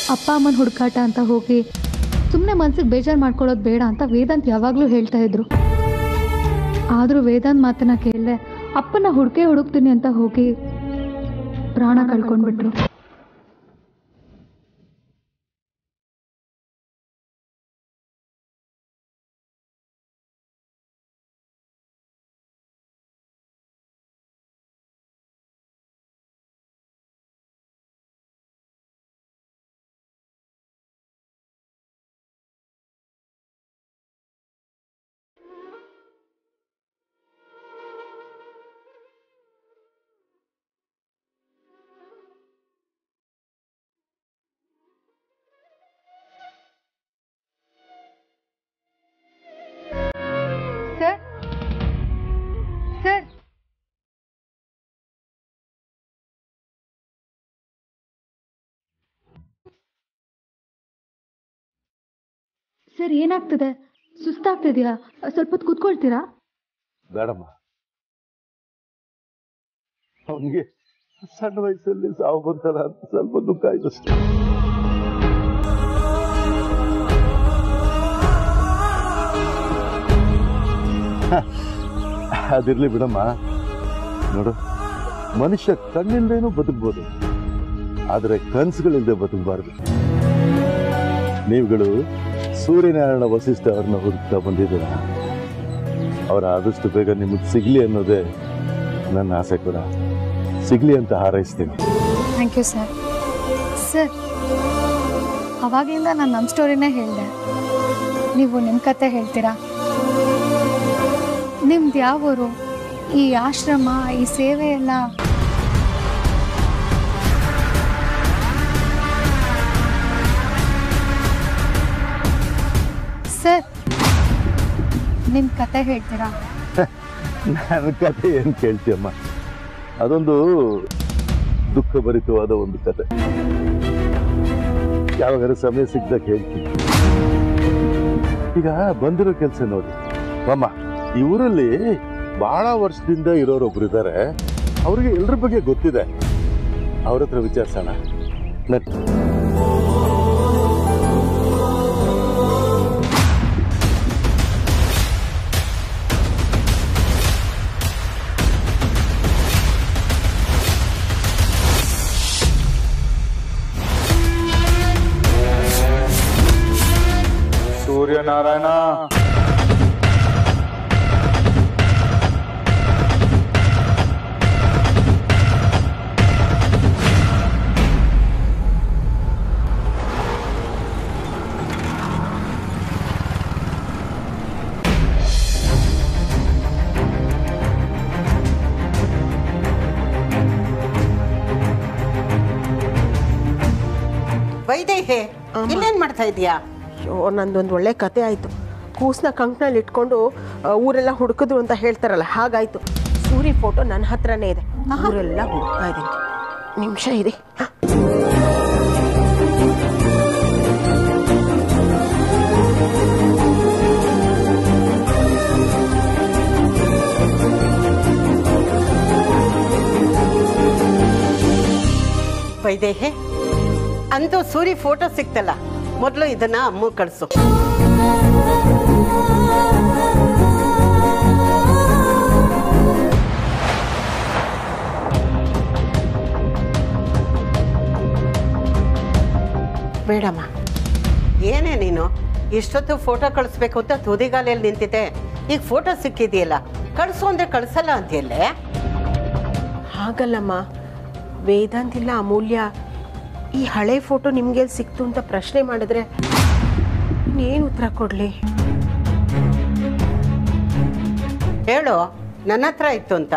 ಅಪ್ಪ ಅಮ್ಮನ ಹುಡುಕಾಟ ಅಂತ ಹೋಗಿ ಸುಮ್ಮನೆ ಮನ್ಸಿಗೆ ಬೇಜಾರು ಮಾಡ್ಕೊಳ್ಳೋದು ಬೇಡ ಅಂತ ವೇದಾಂತ್ ಯಾವಾಗಲೂ ಹೇಳ್ತಾ ಇದ್ರು ಆದರೂ ವೇದಾಂತ್ ಮಾತನ್ನ ಕೇಳದೆ ಅಪ್ಪನ ಹುಡುಕೆ ಹುಡುಕ್ತೀನಿ ಅಂತ ಹೋಗಿ ಪ್ರಾಣ ಕಳ್ಕೊಂಡ್ಬಿಟ್ರು ಸರ್ ಸರ್ ಸರ್ ಏನಾಗ್ತಿದೆ ಸುಸ್ತಾಗ್ತಿದ್ಯಾ ಸ್ವಲ್ಪ ಹೊತ್ತು ಕೂತ್ಕೊಳ್ತೀರಾ ಬೇಡಮ್ಮ ಅವನಿಗೆ ಸಣ್ಣ ವಯಸ್ಸಲ್ಲಿ ಸಾವು ಬಂತಲ್ಲ ಅಂತ ಸ್ವಲ್ಪ ದುಃಖ ಆಯ್ತು ಅಷ್ಟೇ ಹ, ಅದಿರ್ಲಿ ಬಿಡಮ್ಮ ನೋಡು ಮನುಷ್ಯ ಕಣ್ಣಿಲ್ದೇನೂ ಬದುಕ್ಬೋದು ಆದರೆ ಕನ್ಸುಗಳಿಲ್ಲದೆ ಬದುಕಬಾರ್ದು ನೀವುಗಳು ಸೂರ್ಯನಾರಾಯಣ ವಸಿಷ್ಠ ಅವ್ರನ್ನ ಹುಡುಕ್ತಾ ಬಂದಿದ್ದೀರ ಅವರ ಆದಷ್ಟು ಬೇಗ ನಿಮಗೆ ಸಿಗ್ಲಿ ಅನ್ನೋದೇ ನನ್ನ ಆಸೆ ಕೂಡ ಸಿಗ್ಲಿ ಅಂತ ಹಾರೈಸ್ತೀನಿ ಥ್ಯಾಂಕ್ ಯು ಸರ್ ಸರ್ ಅವಾಗಲಿಂದ ನಾನು ನಮ್ಮ ಸ್ಟೋರಿನೇ ಹೇಳಿದೆ ನೀವು ನಿಮ್ಮ ಕತೆ ಹೇಳ್ತೀರಾ ನಿಮ್ದು ಯಾವ ಊರು ಈ ಆಶ್ರಮ ಈ ಸೇವೆ ಎಲ್ಲ ಸರ್ ನಿಮ್ಮ ಕತೆ ಹೇಳ್ತೀರಾ ನನ್ನ ಕತೆ ಏನು ಕೇಳ್ತೀಯಮ್ಮ ಅದೊಂದು ದುಃಖಭರಿತವಾದ ಒಂದು ಕತೆ ಯಾವಾಗಾದ್ರೂ ಸಮಯ ಸಿಗ್ದಾಗ ಹೇಳ್ತೀನಿ ಈಗ ಬಂದಿರೋ ಕೆಲಸ ನೋಡಿ ಅಮ್ಮ ಈ ಊರಲ್ಲಿ ಬಹಳ ವರ್ಷದಿಂದ ಇರೋರೊಬ್ರು ಇದ್ದಾರೆ ಅವ್ರಿಗೆ ಎಲ್ರ ಬಗ್ಗೆ ಗೊತ್ತಿದೆ ಅವ್ರ ಹತ್ರ ವಿಚಾರಿಸೋಣ ನಟ್- ಸೂರ್ಯನಾರಾಯಣ ವೈದೇಹಿ ಇಲ್ಲೇನ್ ಮಾಡ್ತಾ ಇದೀಯಾ ಅಯ್ಯೋ ನಂದೊಂದು ಒಳ್ಳೆ ಕತೆ ಆಯಿತು ಕೂಸ್ನ ಕಂಕ್ನಲ್ಲಿ ಇಟ್ಕೊಂಡು ಆ, ಊರೆಲ್ಲ ಹುಡುಕಿದ್ರು ಅಂತ ಹೇಳ್ತಾರಲ್ಲ ಹಾಗಾಯ್ತು ಸೂರಿ ಫೋಟೋ ನನ್ನ ಹತ್ರನೇ ಇದೆ ಊರೆಲ್ಲ ಹುಡುಕ್ತಾ ಇದ್ದೀನಿ ನಿಮಿಷ ಇದೆ ವೈದೇಹಿ ಅಂತೂ ಸೂರಿ ಫೋಟೋ ಸಿಕ್ತಲ್ಲ ಮೊದಲು ಇದನ್ನ ಅಮ್ಮ ಕಳಿಸು ಬೇಡಮ್ಮ ಏನೇ ನೀನು ಇಷ್ಟೊತ್ತು ಫೋಟೋ ಕಳಿಸ್ಬೇಕು ಅಂತ ತುದಿಗಾಲಿಯಲ್ಲಿ ನಿಂತಿದ್ದೆ ಈಗ ಫೋಟೋ ಸಿಕ್ಕಿದೆಯಲ್ಲ ಕಳಿಸು ಅಂದ್ರೆ ಕಳಿಸಲ್ಲ ಅಂತೀಯಲ್ಲೇ ಹಾಗಲ್ಲಮ್ಮ ವೇದಾಂತಿಲ್ಲ ಅಮೂಲ್ಯ ಈ ಹಳೆ ಫೋಟೋ ನಿಮ್ಗೆ ಸಿಕ್ತು ಅಂತ ಪ್ರಶ್ನೆ ಮಾಡಿದ್ರೆ ಏನು ಉತ್ತರ ಕೊಡಲಿ ಹೇಳು ನನ್ನ ಹತ್ರ ಇತ್ತು ಅಂತ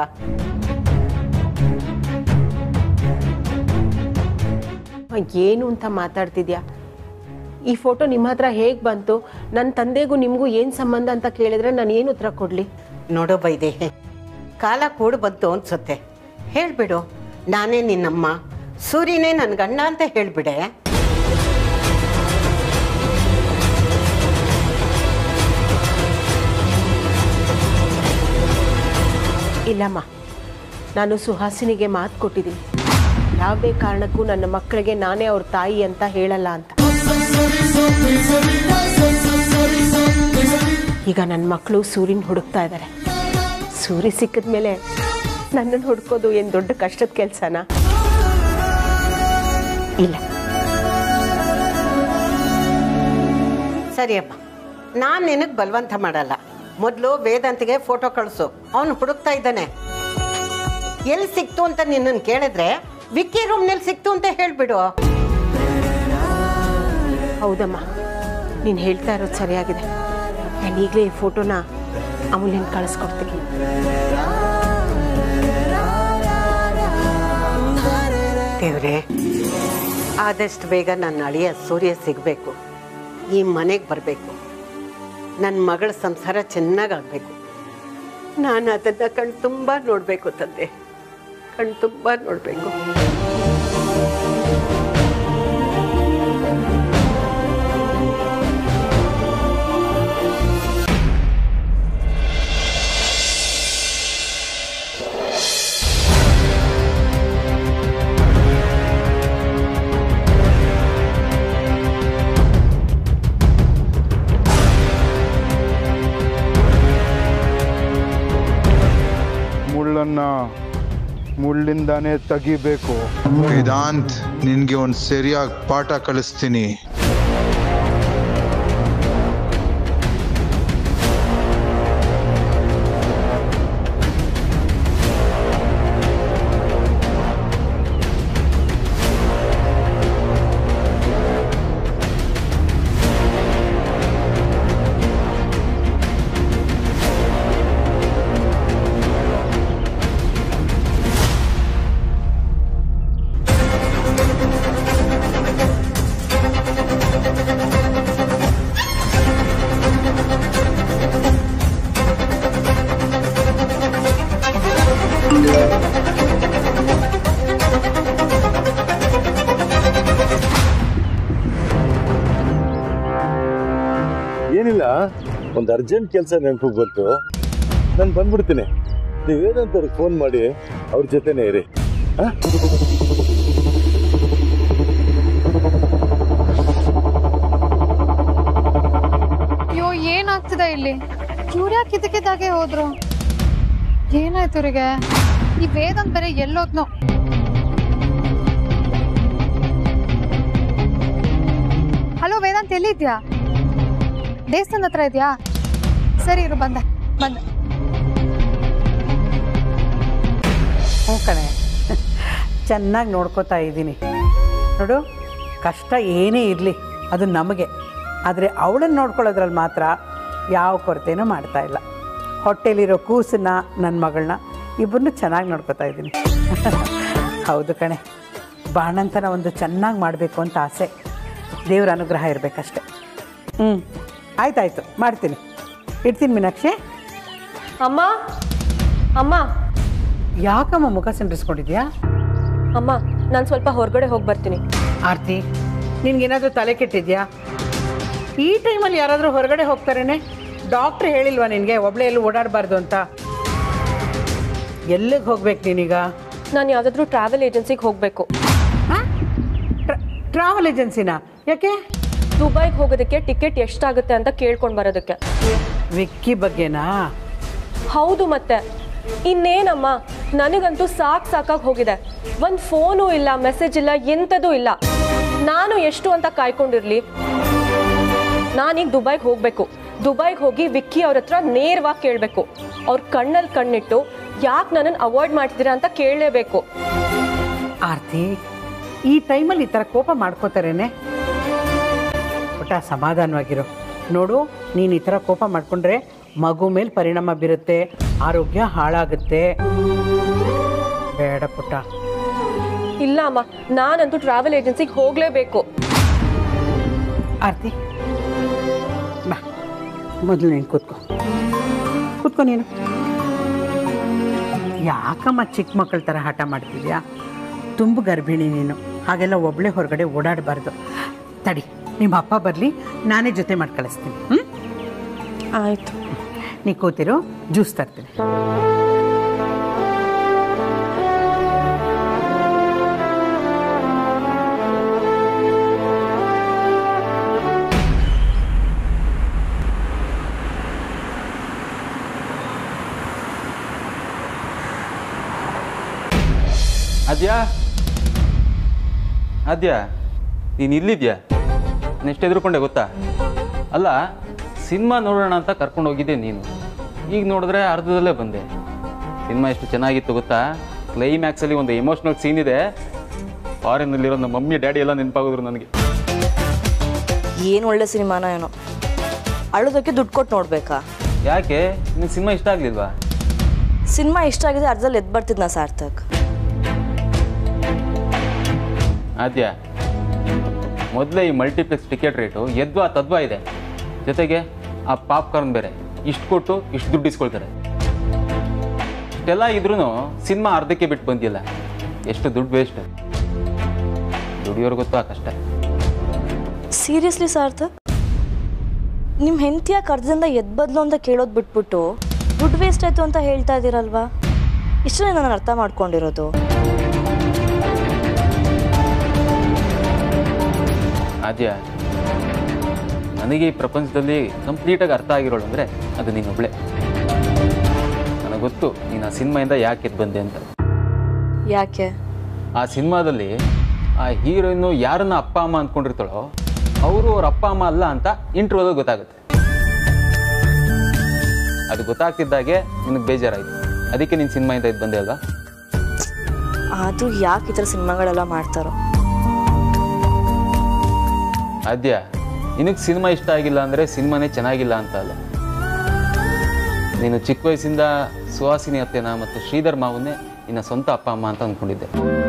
ಏನು ಅಂತ ಮಾತಾಡ್ತಿದ್ಯಾ ಈ ಫೋಟೋ ನಿಮ್ಮ ಹತ್ರ ಹೇಗೆ ಬಂತು ನನ್ನ ತಂದೆಗೂ ನಿಮಗೂ ಏನು ಸಂಬಂಧ ಅಂತ ಕೇಳಿದ್ರೆ ನಾನು ಏನು ಉತ್ತರ ಕೊಡಲಿ ನೋಡು ಬೈದೇಹಿ ಕಾಲ ಕೂಡು ಬಂತು ಅನ್ಸುತ್ತೆ ಹೇಳ್ಬಿಡು ನಾನೇ ನಿನ್ನಮ್ಮ ಸೂರ್ಯನೇ ನನ್ನ ಗಂಡ ಅಂತ ಹೇಳ್ಬಿಡೆ ಇಲ್ಲಮ್ಮ ನಾನು ಸುಹಾಸಿನಿಗೆ ಮಾತು ಕೊಟ್ಟಿದ್ದೀನಿ ಯಾವುದೇ ಕಾರಣಕ್ಕೂ ನನ್ನ ಮಕ್ಕಳಿಗೆ ನಾನೇ ಅವ್ರ ತಾಯಿ ಅಂತ ಹೇಳಲ್ಲ ಅಂತ ಈಗ ನನ್ನ ಮಕ್ಕಳು ಸೂರ್ಯನ ಹುಡುಕ್ತಾ ಇದ್ದಾರೆ ಸೂರ್ಯ ಸಿಕ್ಕಿದ ಮೇಲೆ ನನ್ನನ್ನು ಹುಡ್ಕೋದು ಏನು ದೊಡ್ಡ ಕಷ್ಟದ ಕೆಲಸನ ಇಲ್ಲ ಸರಿಯಮ್ಮ ನಾನು ನಿನಗೆ ಬಲವಂತ ಮಾಡಲ್ಲ ಮೊದಲು ವೇದಾಂತಿಗೆ ಫೋಟೋ ಕಳಿಸು ಅವನು ಹುಡುಕ್ತಾ ಇದ್ದಾನೆ ಎಲ್ಲಿ ಸಿಕ್ತು ಅಂತ ನಿನ್ನನ್ನು ಕೇಳಿದ್ರೆ ವಿಕ್ಕಿ ರೂಮ್ನಲ್ಲಿ ಸಿಕ್ತು ಅಂತ ಹೇಳ್ಬಿಡು ಹೌದಮ್ಮ ನೀನು ಹೇಳ್ತಾ ಇರೋದು ಸರಿಯಾಗಿದೆ ನಾನು ಈಗಲೇ ಈ ಫೋಟೋನ ಅಮೂಲ್ಯನ ಕಳಿಸ್ಕೊಡ್ತೀನಿ ದೇವ್ರೆ ಆದಷ್ಟು ಬೇಗ ನನ್ನ ಅಳಿಯ ಸೂರ್ಯ ಸಿಗಬೇಕು ಈ ಮನೆಗೆ ಬರಬೇಕು ನನ್ನ ಮಗಳ ಸಂಸಾರ ಚೆನ್ನಾಗಾಗಬೇಕು ನಾನು ಅದನ್ನು ಕಣ್ ತುಂಬ ನೋಡಬೇಕು ತಂದೆ ಕಣ್ ತುಂಬ ನೋಡಬೇಕು ಮುಳ್ಳನ್ನ ಮುಳ್ಳಿಂದಾನೇ ತೆಗಿಬೇಕು ವೇದಾಂತ್ ನಿನ್ಗೆ ಒಂದು ಸರಿಯಾಗಿ ಪಾಠ ಕಲಿಸ್ತೀನಿ ಏನಿಲ್ಲ ಒಂದು ಅರ್ಜೆಂಟ್ ಕೆಲಸ ನೆನಪಿಗೆ ಬಂತು ನಾನು ಬಂದ್ಬಿಡ್ತೀನಿ ನೀವೇನಂತವ್ರಿಗೆ ಫೋನ್ ಮಾಡಿ ಅವ್ರ ಜೊತೆನೇ ಇರಿ ಆ? ಅಯ್ಯೋ ಏನಾಗ್ತಿದೆ ಇಲ್ಲಿ ಇವ್ರು ಯಾಕೆ ಇದಕ್ಕಿದ್ದಾಗೆ ಹೋದ್ರು ಏನಾಯ್ತು ಇವ್ರಿಗೆ ಈ ವೇದಂತ್ ಬೇರೆ ಎಲ್ಲೋದ್ನೋ ಹಲೋ ವೇದಾಂತ್ ಎಲ್ಲಿದ್ಯಾ ದೇವಸ್ಥಾನದ ಹತ್ರ ಇದೆಯಾ ಸರಿ ಇರು ಬಂದೆ ಬಂದೆ ಹ್ಞೂ ಕಣೆ ಚೆನ್ನಾಗಿ ನೋಡ್ಕೋತಾ ಇದ್ದೀನಿ ನೋಡು ಕಷ್ಟ ಏನೇ ಇರಲಿ ಅದು ನಮಗೆ ಆದರೆ ಅವಳನ್ನು ನೋಡ್ಕೊಳ್ಳೋದ್ರಲ್ಲಿ ಮಾತ್ರ ಯಾವ ಕೊರತೆನೂ ಮಾಡ್ತಾ ಇಲ್ಲ ಹೊಟ್ಟೆಲಿರೋ ಕೂಸನ್ನ ನನ್ನ ಮಗಳನ್ನ ಇಬ್ಬರನ್ನೂ ಚೆನ್ನಾಗಿ ನೋಡ್ಕೋತಾ ಇದ್ದೀನಿ ಹೌದು ಕಣೆ ಬಾಣಂತನ ಒಂದು ಚೆನ್ನಾಗಿ ಮಾಡಬೇಕು ಅಂತ ಆಸೆ ದೇವ್ರ ಅನುಗ್ರಹ ಇರಬೇಕಷ್ಟೆ ಹ್ಞೂ ಆಯ್ತಾಯ್ತು ಮಾಡ್ತೀನಿ ಇಡ್ತೀನಿ ಮೀನಾಕ್ಷಿ ಅಮ್ಮ ಅಮ್ಮ ಯಾಕಮ್ಮ ಮುಖ ಸಿಂಡ್ರಿಸ್ಕೊಂಡಿದ್ಯಾ ಅಮ್ಮ ನಾನು ಸ್ವಲ್ಪ ಹೊರಗಡೆ ಹೋಗಿ ಬರ್ತೀನಿ ಆರ್ತಿ ನಿನ್ಗೇನಾದರೂ ತಲೆ ಕೆಟ್ಟಿದ್ಯಾ ಈ ಟೈಮಲ್ಲಿ ಯಾರಾದರೂ ಹೊರಗಡೆ ಹೋಗ್ತಾರೇನೆ ಡಾಕ್ಟ್ರ್ ಹೇಳಿಲ್ವಾ ನಿನಗೆ ಒಬ್ಳೆ ಎಲ್ಲೂ ಓಡಾಡಬಾರ್ದು ಅಂತ ಎಲ್ಲಿಗೆ ಹೋಗ್ಬೇಕು ನೀನೀಗ ನಾನು ಯಾವುದಾದ್ರೂ ಟ್ರಾವೆಲ್ ಏಜೆನ್ಸಿಗೆ ಹೋಗಬೇಕು ಟ್ರಾವೆಲ್ ಏಜೆನ್ಸಿನ ಯಾಕೆ ದುಬೈಗೆ ಹೋಗೋದಕ್ಕೆ ಟಿಕೆಟ್ ಎಷ್ಟಾಗುತ್ತೆ ಅಂತ ಕೇಳ್ಕೊಂಡು ಬರೋದಕ್ಕೆ ವಿಕ್ಕಿ ಬಗ್ಗೆನಾ ಹೌದು ಮತ್ತೆ ಇನ್ನೇನಮ್ಮ ನನಗಂತೂ ಸಾಕು ಸಾಕಾಗಿ ಹೋಗಿದೆ ಒಂದು ಫೋನು ಇಲ್ಲ ಮೆಸೇಜ್ ಇಲ್ಲ ಎಂಥದೂ ಇಲ್ಲ ನಾನು ಎಷ್ಟು ಅಂತ ಕಾಯ್ಕೊಂಡಿರ್ಲಿ ನಾನೀಗ ದುಬೈಗೆ ಹೋಗಬೇಕು ದುಬೈಗೆ ಹೋಗಿ ವಿಕ್ಕಿ ಅವ್ರ ಹತ್ರ ನೇರವಾಗಿ ಕೇಳಬೇಕು ಅವ್ರ ಕಣ್ಣಲ್ಲಿ ಕಣ್ಣಿಟ್ಟು ಯಾಕೆ ನನ್ನನ್ನು ಅವಾಯ್ಡ್ ಮಾಡ್ತಿದ್ದೀರಾ ಅಂತ ಕೇಳಲೇಬೇಕು ಆರ್ತಿ ಈ ಟೈಮಲ್ಲಿ ಈ ಥರ ಕೋಪ ಮಾಡ್ಕೋತಾರೇನೆ ಪುಟ ಸಮಾಧಾನವಾಗಿರು ನೋಡು ನೀನು ಈ ಥರ ಕೋಪ ಮಾಡಿಕೊಂಡ್ರೆ ಮಗು ಮೇಲೆ ಪರಿಣಾಮ ಬೀರುತ್ತೆ ಆರೋಗ್ಯ ಹಾಳಾಗುತ್ತೆ ಬೇಡ ಪುಟ್ಟ ಇಲ್ಲ ಅಮ್ಮ ನಾನಂತೂ ಟ್ರಾವೆಲ್ ಏಜೆನ್ಸಿಗೆ ಹೋಗಲೇಬೇಕು ಆರ್ತಿ ಬಾ ಮೊದಲು ನೀನು ಕೂತ್ಕೋ ಕೂತ್ಕೋ ನೀನು ಯಾಕಮ್ಮ ಚಿಕ್ಕ ಮಕ್ಕಳ ಥರ ಹಠ ಮಾಡ್ತಿದ್ಯಾ ತುಂಬ ಗರ್ಭಿಣಿ ನೀನು ಹಾಗೆಲ್ಲ ಒಬ್ಳೆ ಹೊರಗಡೆ ಓಡಾಡಬಾರ್ದು ತಡಿ ನಿಮ್ಮ ಅಪ್ಪ ಬರಲಿ ನಾನೇ ಜೊತೆ ಮಾಡಿ ಕಳಿಸ್ತೀನಿ ಹ್ಞೂ ಆಯಿತು ನೀ ಕೂತಿರು ಜ್ಯೂಸ್ ತರ್ತೀನಿ ಅದ್ಯಾ ಅದ್ಯಾ ನೀನು ಇಲ್ಲಿದ್ಯಾ ನಾನು ಎಷ್ಟು ಹೆದರ್ಕೊಂಡೆ ಗೊತ್ತಾ ಅಲ್ಲ ಸಿನಿಮಾ ನೋಡೋಣ ಅಂತ ಕರ್ಕೊಂಡು ಹೋಗಿದ್ದೆ ನೀನು ಈಗ ನೋಡಿದ್ರೆ ಅರ್ಧದಲ್ಲೇ ಬಂದೆ ಸಿನಿಮಾ ಎಷ್ಟು ಚೆನ್ನಾಗಿತ್ತು ಗೊತ್ತಾ ಕ್ಲೈಮ್ಯಾಕ್ಸಲ್ಲಿ ಒಂದು ಎಮೋಷ್ನಲ್ ಸೀನ್ ಇದೆ ಫಾರಿನಲ್ಲಿರೋ ನಮ್ಮ ಮಮ್ಮಿ ಡ್ಯಾಡಿ ಎಲ್ಲ ನೆನಪಾಗಿದ್ರು ನನಗೆ ಏನು ಒಳ್ಳೆ ಸಿನಿಮಾನ ಏನೋ ಅಳೋದಕ್ಕೆ ದುಡ್ಡು ಕೊಟ್ಟು ನೋಡ್ಬೇಕಾ ಯಾಕೆ ನಿನಗೆ ಸಿನಿಮಾ ಇಷ್ಟ ಆಗಲಿಲ್ವಾ ಸಿನಿಮಾ ಇಷ್ಟ ಆಗಿದೆ ಅರ್ಧದಲ್ಲಿ ಎದ್ದು ಬರ್ತಿದ್ನ ಸಾರ್ಥಕ್ ಆದ್ಯ ಮೊದಲೇ ಈ ಮಲ್ಟಿಪ್ಲೆಕ್ಸ್ ಟಿಕೆಟ್ ರೇಟು ಯದ್ವಾ ತದ್ವಾ ಇದೆ ಜೊತೆಗೆ ಆ ಪಾಪ್ಕಾರ್ನ್ ಬೇರೆ ಇಷ್ಟು ಕೊಟ್ಟು ಇಷ್ಟು ದುಡ್ಡು ಇಸ್ಕೊಳ್ತಾರೆ ಇಷ್ಟೆಲ್ಲ ಇದ್ರೂ ಸಿನಿಮಾ ಅರ್ಧಕ್ಕೆ ಬಿಟ್ಟು ಬಂದಿಲ್ಲ ಎಷ್ಟು ದುಡ್ಡು ವೇಸ್ಟ್ ದುಡಿಯೋರು ಗೊತ್ತು ಆ ಕಷ್ಟ ಸೀರಿಯಸ್ಲಿ ಸಾರ್ಥಕ್ ನಿಮ್ಮ ಹೆಂಡತಿಯ ಕರ್ದಿಂದ ಎದ್ದು ಬದಲು ಅಂತ ಕೇಳೋದು ಬಿಟ್ಬಿಟ್ಟು ದುಡ್ಡು ವೇಸ್ಟ್ ಆಯಿತು ಅಂತ ಹೇಳ್ತಾ ಇದ್ದೀರಲ್ವಾ ಇಷ್ಟೇ ನಾನು ಅರ್ಥ ಮಾಡ್ಕೊಂಡಿರೋದು ಆದ್ಯ ನನಗೆ ಈ ಪ್ರಪಂಚದಲ್ಲಿ ಕಂಪ್ಲೀಟಾಗಿ ಅರ್ಥ ಆಗಿರೋಳು ಅಂದರೆ ಅದು ನೀನೊಬ್ಳೆ ನನಗೆ ಗೊತ್ತು ನೀನು ಆ ಸಿನಿಮಾಯಿಂದ ಯಾಕೆ ಎದ್ದು ಬಂದೆ ಅಂತ ಯಾಕೆ ಆ ಸಿನಿಮಾದಲ್ಲಿ ಆ ಹೀರೋಯಿನ್ನು ಯಾರನ್ನ ಅಪ್ಪ ಅಮ್ಮ ಅಂದ್ಕೊಂಡಿರ್ತಾಳೋ ಅವರು ಅವ್ರ ಅಪ್ಪ ಅಮ್ಮ ಅಲ್ಲ ಅಂತ ಇಂಟ್ರೋದಲ್ಲಿ ಗೊತ್ತಾಗುತ್ತೆ ಅದು ಗೊತ್ತಾಗ್ತಿದ್ದಾಗೆ ನಿನಗೆ ಬೇಜಾರಾಯಿತು ಅದಕ್ಕೆ ನೀನು ಸಿನಿಮಾಯಿಂದ ಇದು ಬಂದೆ ಅಲ್ವಾ ಅದು ಯಾಕೆ ಈ ಥರ ಸಿನಿಮಾಗಳೆಲ್ಲ ಮಾಡ್ತಾರೋ ಆದ್ಯ ನಿನಗೆ ಸಿನಿಮಾ ಇಷ್ಟ ಆಗಿಲ್ಲ ಅಂದರೆ ಸಿನಿಮಾನೇ ಚೆನ್ನಾಗಿಲ್ಲ ಅಂತ ಅಲ್ಲ ನೀನು ಚಿಕ್ಕ ವಯಸ್ಸಿಂದ ಸುಹಾಸಿನಿ ಅತ್ತೆನ ಮತ್ತು ಶ್ರೀಧರ್ ಮಾವನ್ನೇ ನಿನ್ನ ಸ್ವಂತ ಅಪ್ಪ ಅಮ್ಮ ಅಂತ ಅಂದ್ಕೊಂಡಿದ್ದೆ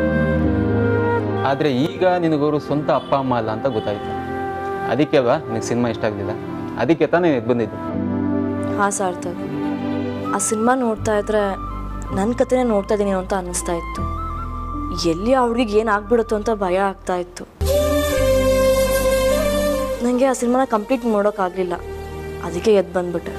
ಆದರೆ ಈಗ ನಿನಗವರು ಸ್ವಂತ ಅಪ್ಪ ಅಮ್ಮ ಅಲ್ಲ ಅಂತ ಗೊತ್ತಾಯ್ತು ಅದಕ್ಕೆ ಅಲ್ವಾ ನಿನಗೆ ಸಿನಿಮಾ ಇಷ್ಟ ಆಗಲಿಲ್ಲ ಅದಕ್ಕೆ ತಾನೇ ಎದ್ದು ಬಂದಿದ್ದು ಹಾಂ ಸಾರ್ಥಕ್ ಆ ಸಿನಿಮಾ ನೋಡ್ತಾ ಇದ್ರೆ ನನ್ನ ಕತೆನೇ ನೋಡ್ತಾ ಇದ್ದೀನಿ ಅಂತ ಅನ್ನಿಸ್ತಾ ಇತ್ತು ಎಲ್ಲಿ ಆ ಹುಡುಗಿಗೆ ಏನು ಆಗ್ಬಿಡುತ್ತೋ ಅಂತ ಭಯ ಆಗ್ತಾ ಇತ್ತು ನನಗೆ ಆ ಸಿನಿಮಾನ ಕಂಪ್ಲೀಟ್ ನೋಡೋಕ್ಕಾಗಲಿಲ್ಲ ಅದಕ್ಕೆ ಎದ್ದು ಬಂದ್ಬಿಟ್ಟೆ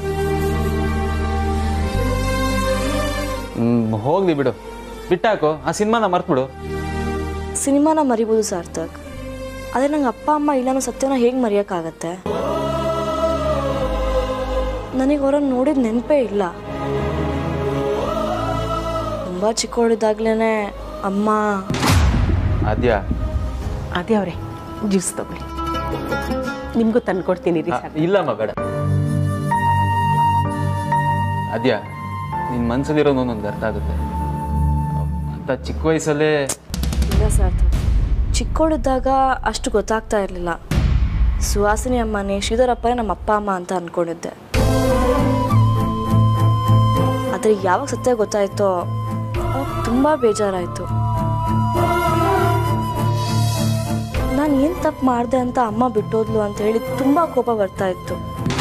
ಹ್ಮ್, ಹೋಗ್ಲಿ ಬಿಡು ಬಿಟ್ಟಾಕು ಆ ಸಿನಿಮಾನ ಮರ್ತ್ಬಿಡು ಸಿನಿಮಾನ ಮರಿಬೋದು ಸಾರ್ಥಕ್ ಆದರೆ ನಂಗೆ ಅಪ್ಪ ಅಮ್ಮ ಇಲ್ಲ ಅನ್ನೋ ಸತ್ಯನ ಹೇಗೆ ಮರೆಯೋಕ್ಕಾಗತ್ತೆ ನನಗೆ ಅವರನ್ನು ನೋಡಿದ ನೆನಪೇ ಇಲ್ಲ ತುಂಬ ಚಿಕ್ಕವಳಿದ್ದಾಗ್ಲೇ ಅಮ್ಮ ಆದ್ಯ ಅದೇ ಅವರೇ ಜ್ಯೂಸ್ ತಗೊಳ್ಳಿ ನಿಮಗೂ ತಂದ್ಕೊಡ್ತೀನಿ ರೀ ಆ, ಇಲ್ಲಮ್ಮ ಬೇಡ ಅದ್ಯ ನಿನ್ನ ಮನ್ಸಲ್ಲಿರೋ ಒಂದೊಂದು ಅರ್ಥ ಆಗುತ್ತೆ ಅಂತ ಚಿಕ್ಕ ವಯಸ್ಸಲ್ಲೇ ಇಲ್ಲ ಸಾರ್ಥಕ್ ಚಿಕ್ಕವಳಿದ್ದಾಗ ಅಷ್ಟು ಗೊತ್ತಾಗ್ತಾ ಇರಲಿಲ್ಲ ಸುಹಾಸಿನಿ ಅಮ್ಮನೇ ಶ್ರೀಧರಪ್ಪನೇ ನಮ್ಮ ಅಪ್ಪ ಅಮ್ಮ ಅಂತ ಅಂದ್ಕೊಂಡಿದ್ದೆ ಆದರೆ ಯಾವಾಗ ಸತ್ಯ ಗೊತ್ತಾಯ್ತೋ ಅವಾಗ ತುಂಬ ಬೇಜಾರಾಯಿತು ನಾನು ಏನು ತಪ್ಪು ಮಾಡಿದೆ ಅಂತ ಅಮ್ಮ ಬಿಟ್ಟೋದ್ಲು ಅಂತ ಹೇಳಿ ತುಂಬ ಕೋಪ ಬರ್ತಾ ಇತ್ತು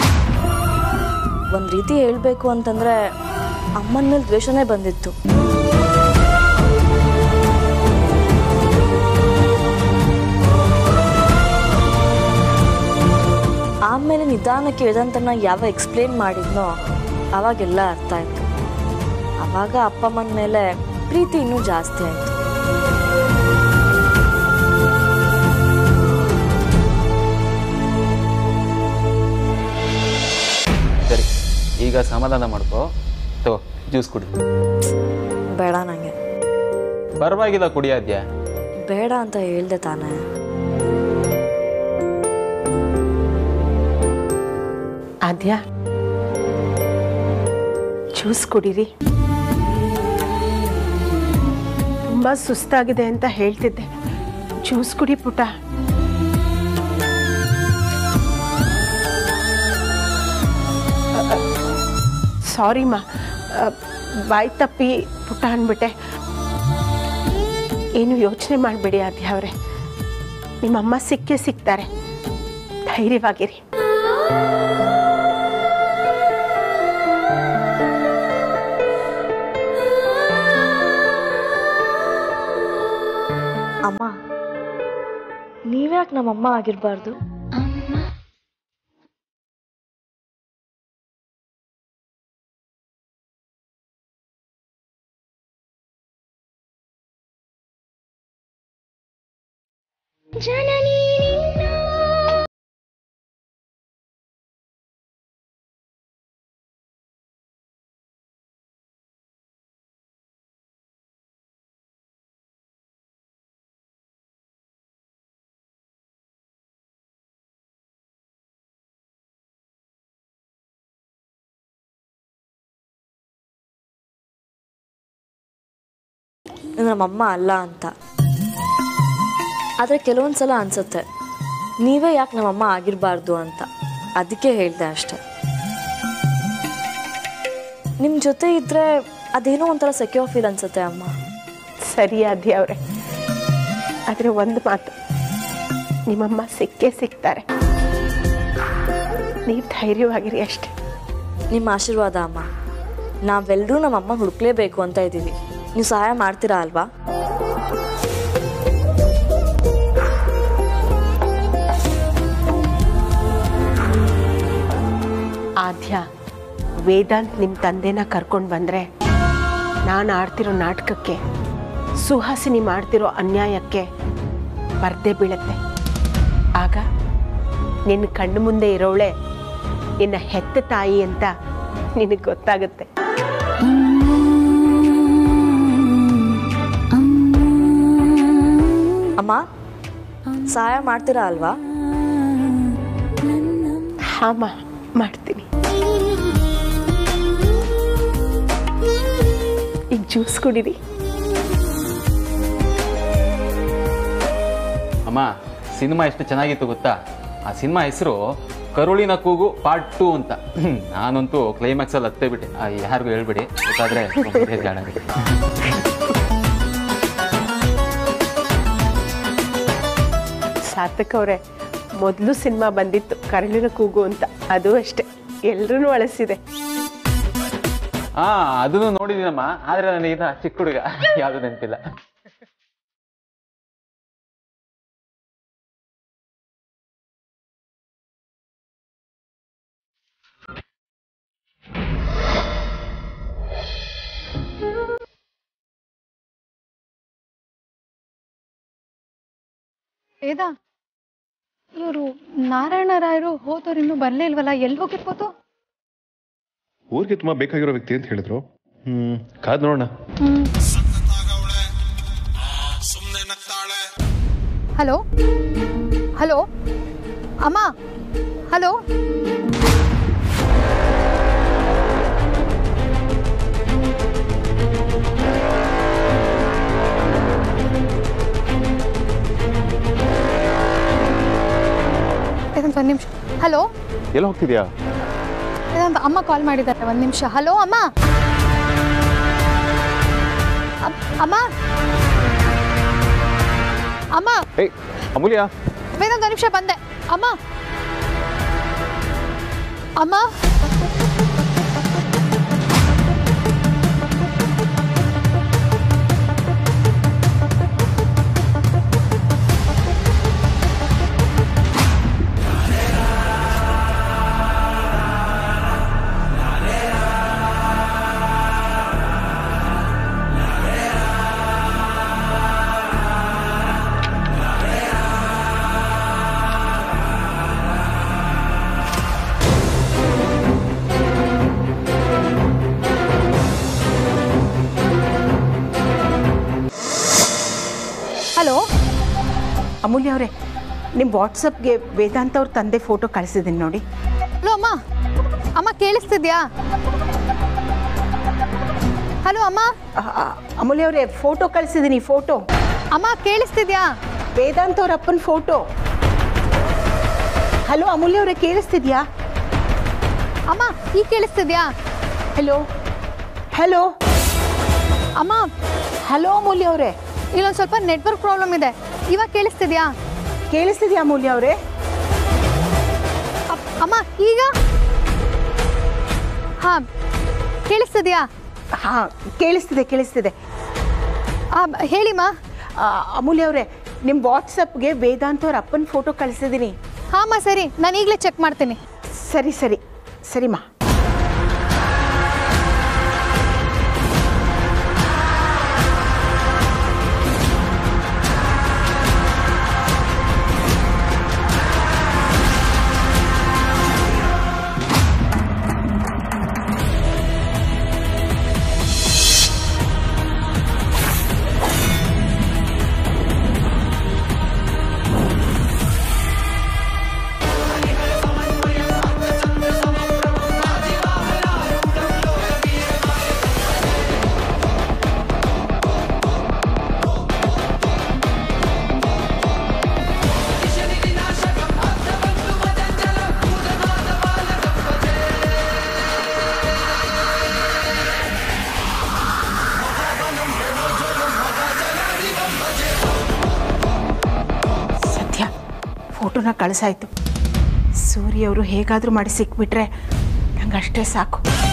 ಒಂದು ರೀತಿ ಹೇಳಬೇಕು ಅಂತಂದರೆ ಅಮ್ಮನ ಮೇಲೆ ದ್ವೇಷನೇ ಬಂದಿತ್ತು ಆಮೇಲೆ ನಿಧಾನಕ್ಕೆ ವೇದಾಂತನ ಯಾವಾಗ ಎಕ್ಸ್ಪ್ಲೇನ್ ಮಾಡಿದ್ನೋ ಅವಾಗೆಲ್ಲ ಅರ್ಥ ಆಯ್ತು ಅವಾಗ ಅಪ್ಪ ಅಮ್ಮನ ಮೇಲೆ ಪ್ರೀತಿ ಇನ್ನೂ ಜಾಸ್ತಿ ಆಯಿತು ಸರಿ ಈಗ ಸಮಾಧಾನ ಮಾಡ್ಕೋ ತಗೋ ಜ್ಯೂಸ್ ಕುಡಿ ಬೇಡ ನನಗೆ ಪರವಾಗಿಲ್ಲ ಕುಡಿಯಾದ್ಯ ಬೇಡ ಅಂತ ಹೇಳ್ದೆ ತಾನೇ ಆದ್ಯ ಜ್ಯೂಸ್ ಕುಡೀರಿ ತುಂಬ ಸುಸ್ತಾಗಿದೆ ಅಂತ ಹೇಳ್ತಿದ್ದೆ ಜ್ಯೂಸ್ ಕುಡಿ ಪುಟ ಸಾರಿ ಮಾ ಅ, ಬಾಯಿ ತಪ್ಪಿ ಪುಟ ಅಂದ್ಬಿಟ್ಟೆ ಏನು ಯೋಚನೆ ಮಾಡಬೇಡಿ ಆದ್ಯ ಅವರೇ ನಿಮ್ಮಮ್ಮ ಸಿಕ್ಕೇ ಸಿಗ್ತಾರೆ ಧೈರ್ಯವಾಗಿರಿ ಅಮ್ಮ ನೀವ್ಯಾಕೆ ನಮ್ಮಮ್ಮ ಆಗಿರಬಾರ್ದು ಜನನಿ ನೀವು ನಮ್ಮಮ್ಮ ಅಲ್ಲ ಅಂತ ಆದರೆ ಕೆಲವೊಂದು ಸಲ ಅನಿಸುತ್ತೆ ನೀವೇ ಯಾಕೆ ನಮ್ಮಮ್ಮ ಆಗಿರಬಾರ್ದು ಅಂತ ಅದಕ್ಕೆ ಹೇಳಿದೆ ಅಷ್ಟೆ ನಿಮ್ಮ ಜೊತೆ ಇದ್ದರೆ ಅದೇನೋ ಒಂಥರ ಸೆಕ್ಯೂರ್ ಫೀಲ್ ಅನಿಸುತ್ತೆ ಅಮ್ಮ ಸರಿ ಆದ್ಯ ಅವರೇ ಆದರೆ ಒಂದು ಮಾತು ನಿಮ್ಮಮ್ಮ ಸಿಕ್ಕೇ ಸಿಗ್ತಾರೆ ನೀವು ಧೈರ್ಯವಾಗಿರಿ ಅಷ್ಟೆ ನಿಮ್ಮ ಆಶೀರ್ವಾದ ಅಮ್ಮ ನಾವೆಲ್ಲರೂ ನಮ್ಮಮ್ಮ ಹುಡುಕ್ಲೇಬೇಕು ಅಂತ ಇದ್ದೀವಿ ನೀವು ಸಹಾಯ ಮಾಡ್ತೀರಾ ಅಲ್ವಾ ಆದ್ಯ ವೇದಾಂತ್ ನಿಮ್ಮ ತಂದೆನ ಕರ್ಕೊಂಡು ಬಂದರೆ ನಾನು ಆಡ್ತಿರೋ ನಾಟಕಕ್ಕೆ ಸುಹಾಸಿನಿ ಮಾಡ್ತಿರೋ ಅನ್ಯಾಯಕ್ಕೆ ಪರ್ದೆ ಬೀಳುತ್ತೆ ಆಗ ನಿನ್ನ ಕಣ್ಣು ಮುಂದೆ ಇರೋಳೆ ನಿನ್ನ ಹೆತ್ತ ತಾಯಿ ಅಂತ ನಿನಗೆ ಗೊತ್ತಾಗುತ್ತೆ ಅಮ್ಮ ಸಹಾಯ ಮಾಡ್ತೀರಾ ಅಲ್ವಾ ಹಾಮ ಮಾಡ್ತೀನಿ ಈಗ ಜ್ಯೂಸ್ ಕುಡೀರಿ ಅಮ್ಮ ಸಿನಿಮಾ ಎಷ್ಟು ಚೆನ್ನಾಗಿತ್ತು ಗೊತ್ತಾ ಆ ಸಿನಿಮಾ ಹೆಸರು ಕರುಳಿನ ಕೂಗು ಪಾರ್ಟ್ ಟೂ ಅಂತ ಹ್ಮ್, ನಾನಂತೂ ಕ್ಲೈಮ್ಯಾಕ್ಸಲ್ಲಿ ಹತ್ತೇ ಬಿಟ್ಟೆ ಆ, ಯಾರಿಗೂ ಹೇಳ್ಬಿಡಿ ಗೊತ್ತಾದ್ರೆ ಬೇಜಾರಾಗುತ್ತೆ. ಸಾರ್ಥಕ್ ಅವರೇ ಮೊದಲು ಸಿನಿಮಾ ಬಂದಿತ್ತು ಕರಳಿನ ಕೂಗು ಅಂತ ಅದು ಅಷ್ಟೇ ಎಲ್ರೂ ಅಳಿಸಿದೆ ಹಾ ಅದನ್ನು ನೋಡಿದ್ದೀನಮ್ಮ ಆದ್ರೆ ನನಗೆ ಇನ್ನ ಚಿಕ್ಕ ಹುಡುಗ ಯಾವ್ದು ನೆನಪಿಲ್ಲ ವೇದ ಇವರು ನಾರಾಯಣ ರಾಯರು ಹೋದವ್ರು ಇನ್ನೂ ಬರಲೇ ಇಲ್ವಲ್ಲ ಎಲ್ಲಿ ಹೋಗಿರ್ಬೋದು ಊರಿಗೆ ತುಂಬಾ ಬೇಕಾಗಿರೋ ವ್ಯಕ್ತಿ ಅಂತ ಹೇಳಿದ್ರು ಹ್ಮ್ ಕಾದ್ ನೋಡೋಣ ಹಲೋ ಹಲೋ ಅಮ್ಮ ಹಲೋ ಇದೊಂದು ಒಂದು ನಿಮಿಷ ಹಲೋ ಎಲ್ಲ ಹೋಗ್ತಿದ್ಯಾ ಇದೊಂದು ಅಮ್ಮ ಕಾಲ್ ಮಾಡಿದ್ದಾರೆ ಒಂದು ನಿಮಿಷ ಹಲೋ ಅಮ್ಮ ಅಮ್- ಅಮ್ಮ ಅಮ್ಮ ಏಯ್ ಅಮೂಲ್ಯ ಬೇರೊಂದು ನಿಮಿಷ ಬಂದೆ ಅಮ್ಮ ಅಮ್ಮ ಹಲೋ ಅಮೂಲ್ಯ ಅವರೇ ನಿಮ್ಮ ವಾಟ್ಸಪ್ಗೆ ವೇದಾಂತ್ ಅವ್ರ ತಂದೆ ಫೋಟೋ ಕಳಿಸಿದ್ದೀನಿ ನೋಡಿ ಹಲೋ ಅಮ್ಮ ಅಮ್ಮ ಕೇಳಿಸ್ತಿದ್ಯಾ ಹಲೋ ಅಮ್ಮ ಆ, ಆ, ಅಮೂಲ್ಯ ಅವರೇ ಫೋಟೋ ಕಳಿಸಿದ್ದೀನಿ ಫೋಟೋ ಅಮ್ಮ ಕೇಳಿಸ್ತಿದ್ಯಾ ವೇದಾಂತ್ ಅವ್ರ ಅಪ್ಪನ ಫೋಟೋ ಹಲೋ ಅಮೂಲ್ಯ ಅವರೇ ಕೇಳಿಸ್ತಿದ್ಯಾ ಅಮ್ಮ ಈಗ ಕೇಳಿಸ್ತಿದ್ಯಾ ಹಲೋ ಹಲೋ ಅಮ್ಮ ಹಲೋ ಅಮೂಲ್ಯ ಅವರೇ ಇಲ್ಲೊಂದು ಸ್ವಲ್ಪ ನೆಟ್ವರ್ಕ್ ಪ್ರಾಬ್ಲಮ್ ಇದೆ ಇವಾಗ ಕೇಳಿಸ್ತಿದ್ಯಾ ಕೇಳಿಸ್ತಿದ್ಯಾ ಅಮೂಲ್ಯ ಅವರೇ ಅಪ್- ಅಮ್ಮ ಈಗ ಹಾ ಕೇಳಿಸ್ತಿದ್ಯಾ ಹಾ ಕೇಳಿಸ್ತಿದೆ ಕೇಳಿಸ್ತಿದೆ ಆ, ಬ- ಹೇಳಿಮ್ಮ ಆ, ಅಮೂಲ್ಯ ಅವರೇ ನಿಮ್ಮ ವಾಟ್ಸಪ್ಗೆ ವೇದಾಂತ್ ಅವ್ರ ಅಪ್ಪನ ಫೋಟೋ ಕಳಿಸಿದ್ದೀನಿ ಹಾಮ್ಮ ಸರಿ ನಾನು ಈಗಲೇ ಚೆಕ್ ಮಾಡ್ತೀನಿ ಸರಿ ಸರಿ ಸರಿಮಾ ಫೋಟೋನ ಕಳಿಸಾಯ್ತು ಸೂರ್ಯ ಅವರು ಹೇಗಾದರೂ ಮಾಡಿ ಸಿಕ್ಬಿಟ್ರೆ ನಂಗೆ ಅಷ್ಟೇ ಸಾಕು